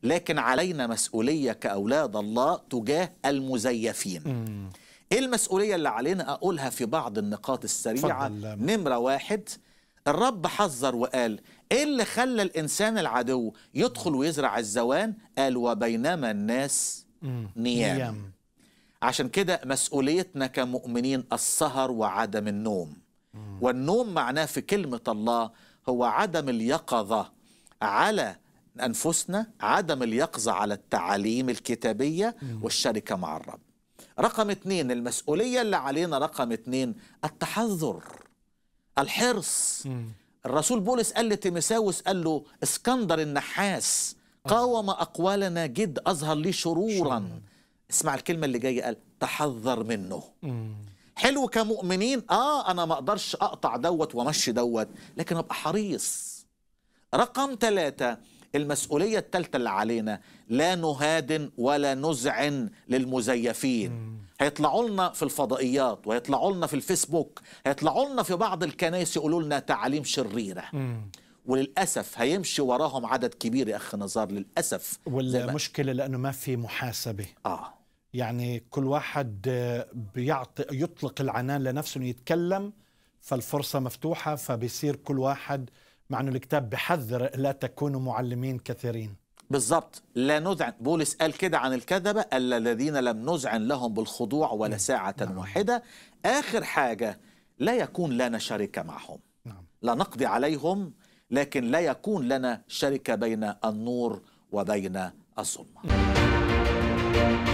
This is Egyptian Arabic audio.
لكن علينا مسؤولية كأولاد الله تجاه المزيفين ايه المسؤولية اللي علينا اقولها في بعض النقاط السريعة اتفضل. نمرة واحد الرب حذر وقال ايه اللي خلى الانسان العدو يدخل ويزرع الزوان قال وبينما الناس نيام, نيام. عشان كده مسؤوليتنا كمؤمنين السهر وعدم النوم والنوم معناه في كلمة الله هو عدم اليقظة على أنفسنا عدم اليقظة على التعاليم الكتابية والشركة مع الرب رقم اتنين المسؤولية اللي علينا رقم اتنين التحذر الحرص الرسول بولس قال لتيمساوس قال له اسكندر النحاس قاوم أقوالنا جد أظهر لي شرورا اسمع الكلمة اللي جاية قال تحذر منه حلو كمؤمنين اه انا ما اقدرش اقطع دوت وامشي دوت لكن ابقى حريص رقم ثلاثة المسؤولية الثالثة اللي علينا لا نهادن ولا نزعن للمزيفين هيطلعوا لنا في الفضائيات وهيطلعوا لنا في الفيسبوك هيطلعوا لنا في بعض الكنائس يقولوا لنا تعاليم شريرة وللأسف هيمشي وراهم عدد كبير يا أخ نزار للأسف زي ما- والمشكله لانه ما في محاسبه آه يعني كل واحد آه، بيعطي يطلق العنان لنفسه انه يتكلم فالفرصه مفتوحه فبيصير كل واحد مع انه الكتاب بحذر لا تكونوا معلمين كثيرين بالظبط لا نذعن بولس قال كده عن الكذبة ألا الذين لم نذعن لهم بالخضوع ولا ساعة واحدة آخر حاجة لا يكون لنا شركة معهم نعم لا نقضي عليهم لكن لا يكون لنا شركة بين النور وبين الظلمة